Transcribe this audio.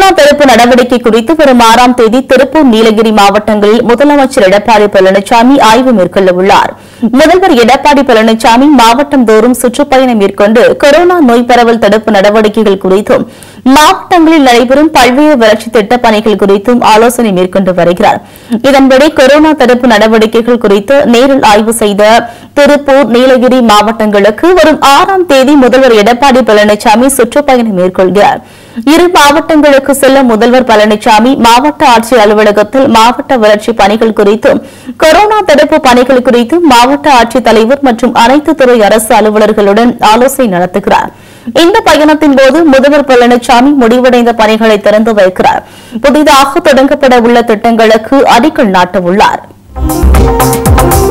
corona தடுப்பு நடவடிக்கை குறித்து வரும் ஆறாம் தேதி திருப்பூர் நீலகிரி மாவட்டங்களில் முதலமைச்சர் எடப்பாடி பழனிசாமி ஆய்வு மேற்கொள்ள உள்ளார் முதல்வர் எடப்பாடி பழனிசாமி மாவட்டம் தோறும் சுற்றுப்பயணம் மேற்கொண்டு கொரோனா நோய் பரவல் தடுப்பு நடவடிக்கைகள் குறித்தும் மாவட்டங்களில் நடைபெறும் பல்வேறு வளர்ச்சித் திட்டப் பணிகள் குறித்தும் ஆலோசனை மேற்கொண்டு வருகிறார் இதன்படி கொரோனா தடுப்பு நடவடிக்கைகள் குறித்து நேரில் ஆய்வு செய்த திருப்பூர் நீலகிரி மாவட்டங்களுக்கு வரும் ஆறாம் தேதி முதல்வர் எடப்பாடி பழனிசாமி சுற்றுப்பயணம் மேற்கொள்கிறார் இரு மாவட்டங்களுக்கு செல்ல முதல்வர் பழனிசாமி மாவட்ட ஆட்சியர் அலுவலகத்தில் மாவட்ட வளர்ச்சி பணிகள் குறித்தும் கொரோனா தடுப்பு பணிகள் குறித்தும் மாவட்ட ஆட்சித் தலைவர் மற்றும் அனைத்து துறை அரசு அலுவலர்களுடன் ஆலோசனை நடத்துகிறார் இந்த பயணத்தின் போது முதல்வர் பழனிசாமி முடிவடைந்த பணிகளை திறந்து வைக்கிறார் புதிதாக தொடங்கப்பட உள்ள திட்டங்களுக்கு அடிக்கல் நாட்ட உள்ளார்